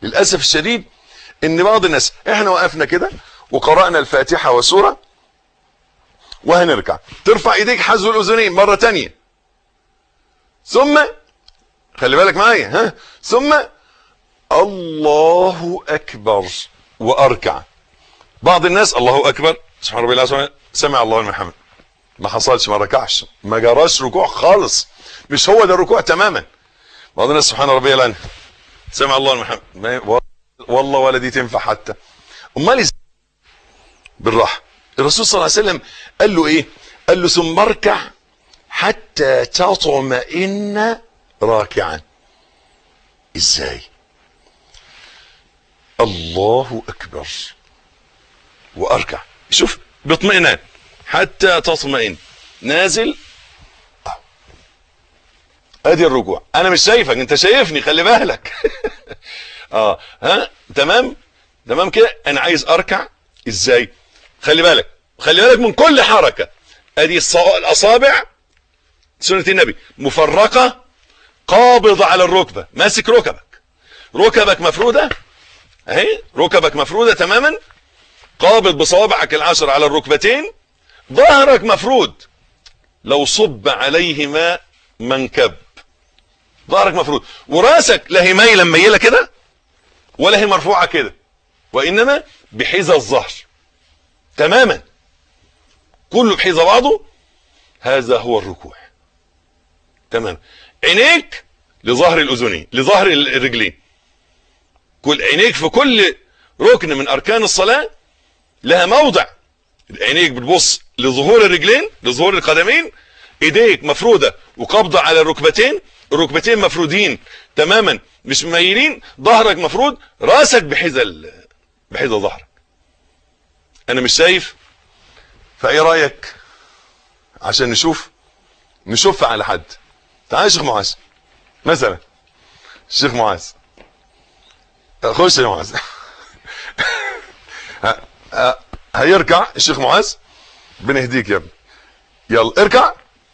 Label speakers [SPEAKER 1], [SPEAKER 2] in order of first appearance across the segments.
[SPEAKER 1] للاسف الشديد ان بعض الناس احنا وقفنا كده وقرانا الفاتحه وسوره وهنركع ترفع ايديك حذو الاذنين مره تانية ثم خلي بالك معايا ها ثم الله اكبر واركع بعض الناس الله اكبر سبحان ربي العظيم سمع الله لمن حمد ما حصلش ما ركعش ما جراش ركوع خالص مش هو ده الركوع تماما بعض الناس سبحان ربي العظيم سمع الله لمن حمد ما- والله ولا دي تنفع حتى امال ازاي بالراحه الرسول صلى الله عليه وسلم قال له ايه قال له ثم اركع حتى تطمئن راكعا ازاي الله اكبر واركع شوف باطمئنان حتى تطمئن نازل ادي الركوع انا مش شايفك انت شايفني خلي بالك اه ها تمام تمام كده انا عايز اركع ازاي خلي بالك خلي بالك من كل حركه ادي الص- الاصابع سنه النبي مفرقه قابض على الركبه ماسك ركبك ركبك مفروده اهي ركبك مفروده تماما قابض بصوابعك العشر على الركبتين ظهرك مفرود لو صب عليه ماء منكب ظهرك مفرود وراسك لا هي مايله ميله كده ولا هي مرفوعه كده وانما بحذا الظهر تماما كله بحذا بعضه هذا هو الركوع تمام عينيك لظهر الاذنين لظهر الرجلين كل عينيك في كل ركن من اركان الصلاه لها موضع عينيك بتبص لظهور الرجلين لظهور القدمين ايديك مفروده وقبضه على الركبتين الركبتين مفرودين تماما مش مميلين ظهرك مفرود راسك بحذا ال- بحذا ظهرك انا مش شايف فايه رايك عشان نشوف نشوف على حد تعال يا شيخ معاذ مثلا الشيخ معاذ خش يا معاذ ه- ه- هيركع الشيخ معاذ بنهديك يا ابني يلا اركع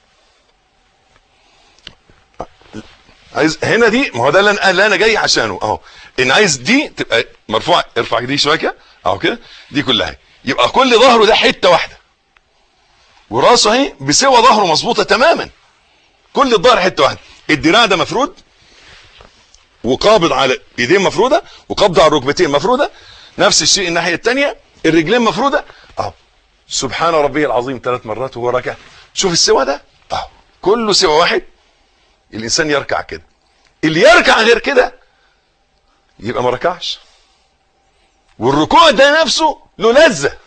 [SPEAKER 1] عايز هنا دي ما هو ده اللي انا اللي انا جاي عشانه اهو ان عايز دي تبقى مرفوعه ارفع دي شويه كده اهو كده دي كلها يبقى كل ظهره ده حته واحده وراسه اهي بسوى ظهره مظبوطه تماما كل الظهر حته واحده الدراع ده مفرود وقابض على ايدين مفروده وقبض على الركبتين مفروده نفس الشيء الناحيه الثانيه الرجلين مفروده اهو سبحان ربي العظيم ثلاث مرات وهو راكع شوف السوى ده اهو كله سوى واحد الانسان يركع كده اللي يركع غير كده يبقى ما ركعش والركوع ده نفسه له لذه